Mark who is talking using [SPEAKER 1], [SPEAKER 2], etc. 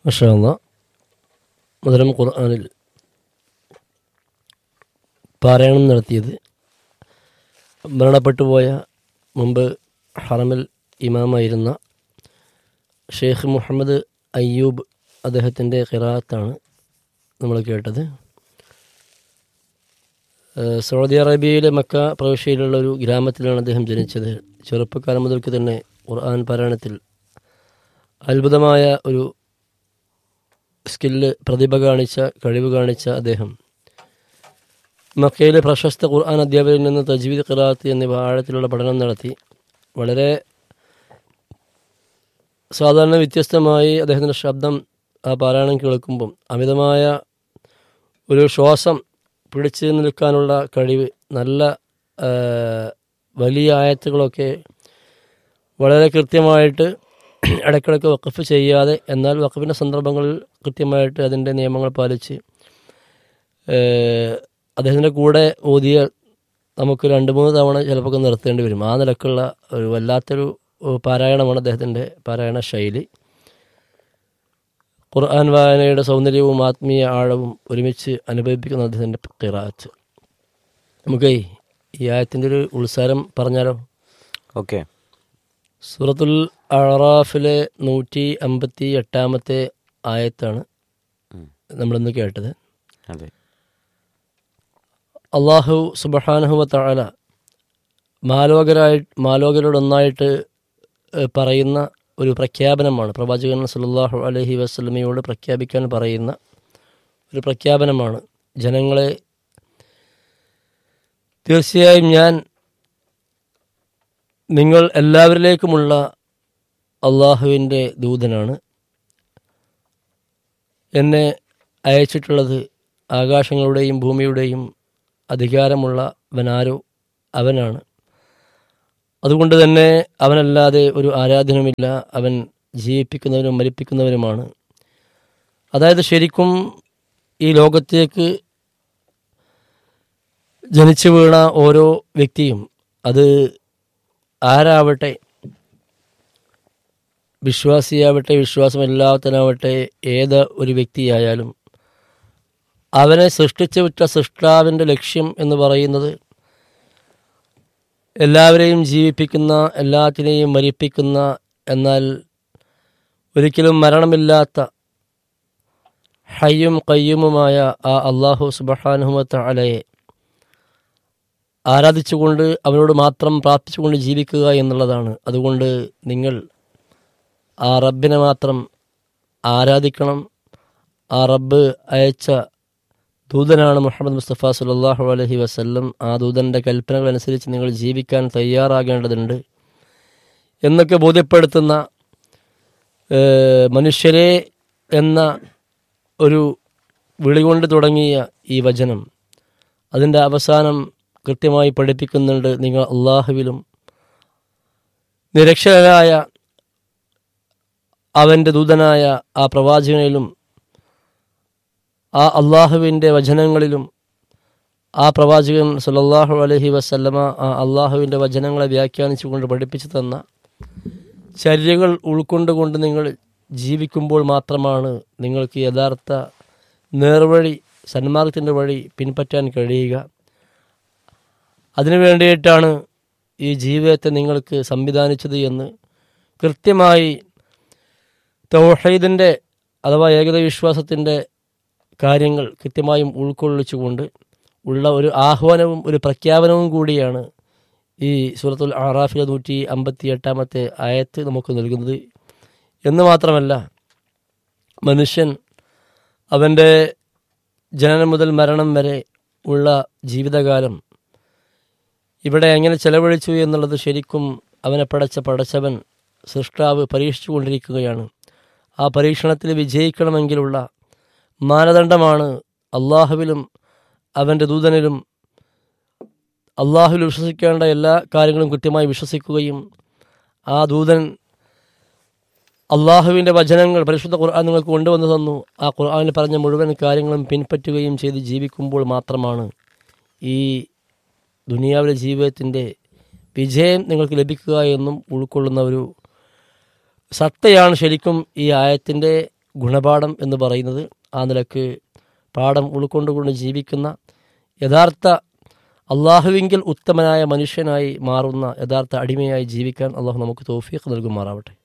[SPEAKER 1] മഷാല്ല മധുരം ഖുർആാനിൽ പാരായണം നടത്തിയത് മരണപ്പെട്ടു പോയ മുമ്പ് ഹറമിൽ ഇമാമായിരുന്ന ഷെയ്ഖ് മുഹമ്മദ് അയ്യൂബ് അദ്ദേഹത്തിൻ്റെ ഖിറാത്താണ് നമ്മൾ കേട്ടത് ഏഹ് സൗദി അറേബ്യയിലെ മക്ക പ്രവിശ്യയിലുള്ള ഒരു ഗ്രാമത്തിലാണ് അദ്ദേഹം ജനിച്ചത് ചെറുപ്പക്കാലം മുതൽക്ക് തന്നെ ഖുർആൻ പാരായണത്തിൽ അത്ഭുതമായ ഒരു സ്കില്ല് പ്രതിഭ കാണിച്ച കഴിവ് കാണിച്ച അദ്ദേഹം മക്കയിലെ പ്രശസ്ത ഖുർആൻ അധ്യാപകരിൽ നിന്ന് തജ്വീദ് ഖിറാത്ത് എന്നിവ ആഴത്തിലുള്ള പഠനം നടത്തി വളരെ സാധാരണ വ്യത്യസ്തമായി അദ്ദേഹത്തിൻ്റെ ശബ്ദം ആ പാരായണം കേൾക്കുമ്പം അമിതമായ ഒരു ശ്വാസം പിടിച്ചു നിൽക്കാനുള്ള കഴിവ് നല്ല ആ, വലിയ ആയത്തുകളൊക്കെ വളരെ കൃത്യമായിട്ട് ഇടയ്ക്കിടയ്ക്ക് വഖഫ് ചെയ്യാതെ എന്നാൽ വഖഫിൻ്റെ സന്ദർഭങ്ങളിൽ കൃത്യമായിട്ട് അതിൻ്റെ നിയമങ്ങൾ പാലിച്ച് ഏഹ്, അദ്ദേഹത്തിൻ്റെ കൂടെ ഓതിയ നമുക്ക് രണ്ട് മൂന്ന് തവണ ചിലപ്പോൾ നിർത്തേണ്ടി വരും ആ നിലക്കുള്ള ഒരു വല്ലാത്തൊരു ഏഹ്, പാരായണമാണ് അദ്ദേഹത്തിൻ്റെ പാരായണ ശൈലി ഖുർആൻ വായനയുടെ സൗന്ദര്യവും ആത്മീയ ആഴവും ഒരുമിച്ച് അനുഭവിപ്പിക്കുന്ന അദ്ദേഹത്തിൻ്റെ ഖിറാത്ത് നമുക്ക് ഈ ആയത്തിൻ്റെ ഒരു ഉത്സാരം പറഞ്ഞാലോ
[SPEAKER 2] ഓക്കെ
[SPEAKER 1] സൂറത്തുൽ അറാഫിലെ നൂറ്റി അമ്പത്തി എട്ടാമത്തെ ആയത്താണ്
[SPEAKER 2] ഉം.
[SPEAKER 1] നമ്മളിന്ന് കേട്ടത്
[SPEAKER 2] അതെ
[SPEAKER 1] അള്ളാഹു സുബഹാനഹുവ തആല മാലോകരായി മാലോകരോടൊന്നായിട്ട് ഏഹ്, പറയുന്ന ഒരു പ്രഖ്യാപനമാണ് പ്രവാചകൻ സല്ലല്ലാഹു അലൈഹി വസല്ലമയോട് പ്രഖ്യാപിക്കാൻ പറയുന്ന ഒരു പ്രഖ്യാപനമാണ് ജനങ്ങളെ തീർച്ചയായും ഞാൻ നിങ്ങൾ എല്ലാവരിലേക്കുമുള്ള അള്ളാഹുവിൻ്റെ ദൂതനാണ് എന്നെ അയച്ചിട്ടുള്ളത് ആകാശങ്ങളുടെയും ഭൂമിയുടെയും അധികാരമുള്ളവനാരോ അവനാണ് അതുകൊണ്ട് തന്നെ അവനല്ലാതെ ഒരു ആരാധനമില്ല അവൻ ജീവിപ്പിക്കുന്നവനും മരിപ്പിക്കുന്നവനുമാണ് അതായത് ശരിക്കും ഈ ലോകത്തേക്ക് ജനിച്ചു വീണ ഓരോ വ്യക്തിയും അത് ആരാവട്ടെ വിശ്വാസിയാവട്ടെ വിശ്വാസമില്ലാത്തനാവട്ടെ ഏത് ഒരു വ്യക്തിയായാലും അവനെ സൃഷ്ടിച്ചു വിട്ട സൃഷ്ടാവിൻ്റെ ലക്ഷ്യം എന്ന് പറയുന്നത് എല്ലാവരെയും ജീവിപ്പിക്കുന്ന എല്ലാത്തിനെയും മരിപ്പിക്കുന്ന എന്നാൽ ഒരിക്കലും മരണമില്ലാത്ത ഹയ്യും കയ്യുമുമായ ആ അള്ളാഹു സുബഹാനുഹമത്ത അലയെ ആരാധിച്ചുകൊണ്ട് അവനോട് മാത്രം പ്രാർത്ഥിച്ചുകൊണ്ട് ജീവിക്കുക എന്നുള്ളതാണ് അതുകൊണ്ട് നിങ്ങൾ ആ റബ്ബിനെ മാത്രം ആരാധിക്കണം ആ റബ്ബ് അയച്ച ദൂതനാണ് മുഹമ്മദ് മുസ്തഫ സുലല്ലാഹു അലഹി വസല്ലം ആ ദൂതൻ്റെ കൽപ്പനകൾ അനുസരിച്ച് നിങ്ങൾ ജീവിക്കാൻ തയ്യാറാകേണ്ടതുണ്ട് എന്നൊക്കെ ബോധ്യപ്പെടുത്തുന്ന ഏഹ്, മനുഷ്യരെ എന്ന ഒരു വിളി കൊണ്ട് തുടങ്ങിയ ഈ വചനം അതിൻ്റെ അവസാനം കൃത്യമായി പഠിപ്പിക്കുന്നുണ്ട് നിങ്ങൾ അള്ളാഹുവിലും നിരക്ഷരായ അവൻ്റെ ദൂതനായ ആ പ്രവാചകനിലും ആ അള്ളാഹുവിൻ്റെ വചനങ്ങളിലും ആ പ്രവാചകൻ സല്ലല്ലാഹു അലൈഹി വസല്ലമ ആ അള്ളാഹുവിൻ്റെ വചനങ്ങളെ വ്യാഖ്യാനിച്ചുകൊണ്ട് പഠിപ്പിച്ചു തന്ന ചര്യകൾ ഉൾക്കൊണ്ടുകൊണ്ട് നിങ്ങൾ ജീവിക്കുമ്പോൾ മാത്രമാണ് നിങ്ങൾക്ക് യഥാർത്ഥ നേർവഴി സന്മാർഗത്തിൻ്റെ വഴി പിൻപറ്റാൻ കഴിയുക അതിനു വേണ്ടിയിട്ടാണ് ഈ ജീവിതത്തെ നിങ്ങൾക്ക് സംവിധാനിച്ചത് എന്ന് കൃത്യമായി തൗഹീദിൻ്റെ അഥവാ ഏകത വിശ്വാസത്തിൻ്റെ കാര്യങ്ങൾ കൃത്യമായും ഉൾക്കൊള്ളിച്ചുകൊണ്ട് ഉള്ള ഒരു ആഹ്വാനവും ഒരു പ്രഖ്യാപനവും കൂടിയാണ് ഈ സൂറത്തുൽ ആറാഫിലെ നൂറ്റി അമ്പത്തി എട്ടാമത്തെ ആയത്ത് നമുക്ക് നൽകുന്നത് എന്ന് മാത്രമല്ല മനുഷ്യൻ അവൻ്റെ ജനനം മുതൽ മരണം വരെ ഉള്ള ജീവിതകാലം ഇവിടെ എങ്ങനെ ചെലവഴിച്ചു എന്നുള്ളത് ശരിക്കും അവനെ പടച്ച പടച്ചവൻ സൃഷ്ടാവ് പരീക്ഷിച്ചു കൊണ്ടിരിക്കുകയാണ് ആ പരീക്ഷണത്തിൽ വിജയിക്കണമെങ്കിലുള്ള മാനദണ്ഡമാണ് അള്ളാഹുവിലും അവൻ്റെ ദൂതനിലും അള്ളാഹുവിൽ വിശ്വസിക്കേണ്ട എല്ലാ കാര്യങ്ങളും കൃത്യമായി വിശ്വസിക്കുകയും ആ ദൂതൻ അള്ളാഹുവിൻ്റെ വചനങ്ങൾ പരിശുദ്ധ ഖുർആൻ നിങ്ങൾക്ക് കൊണ്ടുവന്നു തന്നു ആ ഖുർആനിൽ പറഞ്ഞ മുഴുവൻ കാര്യങ്ങളും പിൻപറ്റുകയും ചെയ്ത് ജീവിക്കുമ്പോൾ മാത്രമാണ് ഈ ദുനിയാവിലെ ജീവിതത്തിൻ്റെ വിജയം നിങ്ങൾക്ക് ലഭിക്കുക എന്നും ഉൾക്കൊള്ളുന്ന ഒരു സത്തയാണ് ശരിക്കും ഈ ആയത്തിൻ്റെ ഗുണപാഠം എന്ന് പറയുന്നത് ആ നിലക്ക് പാഠം ഉൾക്കൊണ്ടുകൊണ്ട് ജീവിക്കുന്ന യഥാർത്ഥ അള്ളാഹുവിങ്കിൽ ഉത്തമനായ മനുഷ്യനായി മാറുന്ന യഥാർത്ഥ അടിമയായി ജീവിക്കാൻ അള്ളാഹു നമുക്ക് തോഫീഖ് നൽകുമാറാവട്ടെ